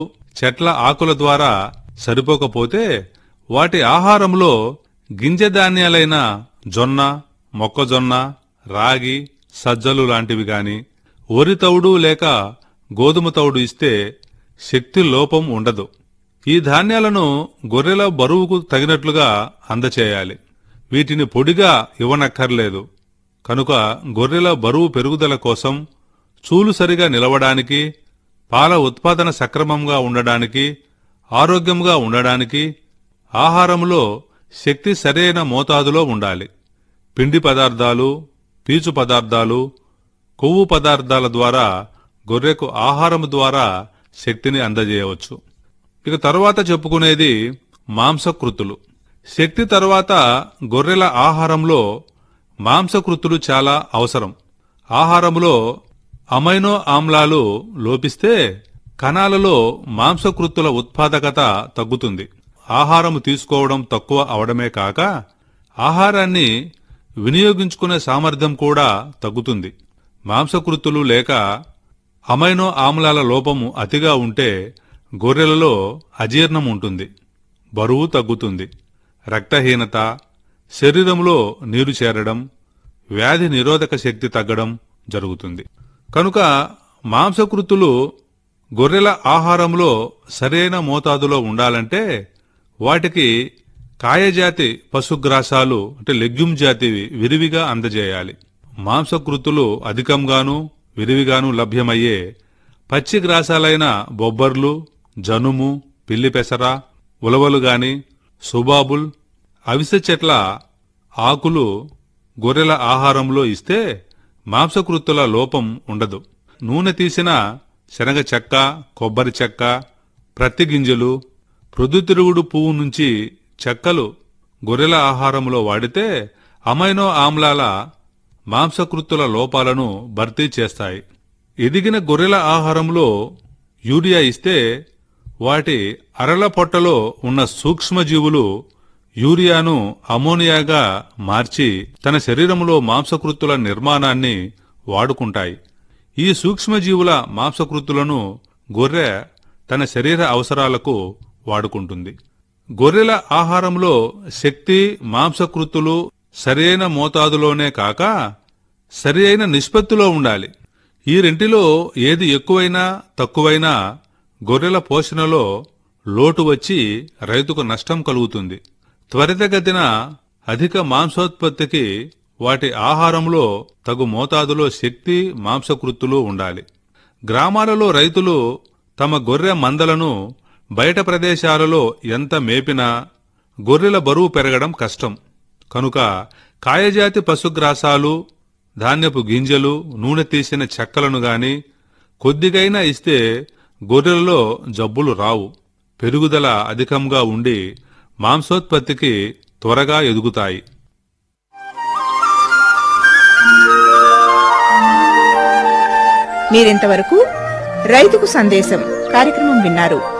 చెట్ల ఆకుల ద్వారా సరిపోకపోతే వాటి ఆహారంలో గింజ ధాన్యాలైన జొన్న మొక్కజొన్న రాగి సజ్జలు లాంటివి గాని వరి తవుడు లేక గోధుమ తవుడు ఇస్తే శక్తి లోపం ఉండదు ఈ ధాన్యాలను గొర్రెల బరువుకు తగినట్లుగా అందచేయాలి వీటిని పొడిగా ఇవ్వనక్కర్లేదు కనుక గొర్రెల బరువు పెరుగుదల కోసం చూలు సరిగా నిలవడానికి పాల ఉత్పాదన సక్రమంగా ఉండడానికి ఆరోగ్యంగా ఉండడానికి ఆహారంలో శక్తి సరైన మోతాదులో ఉండాలి పిండి పదార్థాలు పీచు పదార్థాలు కొవ్వు పదార్థాల ద్వారా గొర్రెకు ఆహారం ద్వారా శక్తిని అందజేయవచ్చు ఇక తరువాత చెప్పుకునేది మాంసకృతులు శక్తి తరువాత గొర్రెల ఆహారంలో మాంసకృతులు చాలా అవసరం ఆహారంలో అమైనో ఆమ్లాలు లోపిస్తే కణాలలో మాంసకృతుల ఉత్పాదకత తగ్గుతుంది ఆహారం తీసుకోవడం తక్కువ అవడమే కాక ఆహారాన్ని వినియోగించుకునే సామర్థ్యం కూడా తగ్గుతుంది మాంసకృతులు లేక అమైనో ఆమ్లాల లోపము అతిగా ఉంటే గొర్రెలలో అజీర్ణం ఉంటుంది బరువు తగ్గుతుంది రక్తహీనత శరీరంలో నీరు చేరడం వ్యాధి నిరోధక శక్తి తగ్గడం జరుగుతుంది కనుక మాంసకృతులు గొర్రెల ఆహారంలో సరైన మోతాదులో ఉండాలంటే వాటికి కాయజాతి పశుగ్రాసాలు అంటే లెగ్యూమ్ జాతివి విరివిగా అందజేయాలి మాంసకృతులు అధికంగాను విరివిగాను లభ్యమయ్యే పచ్చి గ్రాసాలైన బొబ్బర్లు జనుము పిల్లి పెసర ఉలవలు గాని సుబాబుల్ అవిసె చెట్ల ఆకులు గొర్రెల ఆహారంలో ఇస్తే మాంసకృతుల లోపం ఉండదు నూనె తీసిన శనగ చెక్క కొబ్బరి చెక్క ప్రత్తి గింజలు ప్రొద్దుతిరుగుడు పువ్వు నుంచి చెక్కలు గొర్రెల ఆహారంలో వాడితే అమైనో ఆమ్లాల మాంసకృతుల లోపాలను భర్తీ చేస్తాయి ఎదిగిన గొర్రెల ఆహారంలో యూరియా ఇస్తే వాటి అరల పొట్టలో ఉన్న సూక్ష్మజీవులు యూరియాను అమోనియాగా మార్చి తన శరీరంలో మాంసకృతుల నిర్మాణాన్ని వాడుకుంటాయి ఈ సూక్ష్మజీవుల మాంసకృతులను గొర్రె తన శరీర అవసరాలకు వాడుకుంటుంది గొర్రెల ఆహారంలో శక్తి మాంసకృతులు సరైన మోతాదులోనే కాక సరి అయిన నిష్పత్తిలో ఉండాలి ఈ రెంటిలో ఏది ఎక్కువైనా తక్కువైనా గొర్రెల పోషణలో లోటు వచ్చి రైతుకు నష్టం కలుగుతుంది త్వరితగతిన అధిక మాంసోత్పత్తికి వాటి ఆహారంలో తగు మోతాదులో శక్తి మాంసకృత్తులు ఉండాలి గ్రామాలలో రైతులు తమ గొర్రె మందలను బయట ప్రదేశాలలో ఎంత మేపినా గొర్రెల బరువు పెరగడం కష్టం కనుక కాయజాతి పశుగ్రాసాలు ధాన్యపు గింజలు నూనె తీసిన చెక్కలను గాని కొద్దిగైనా ఇస్తే గొర్రెలలో జబ్బులు రావు పెరుగుదల అధికంగా ఉండి మాంసోత్పత్తికి త్వరగా ఎదుగుతాయి మీరింతవరకు రైతుకు సందేశం కార్యక్రమం విన్నారు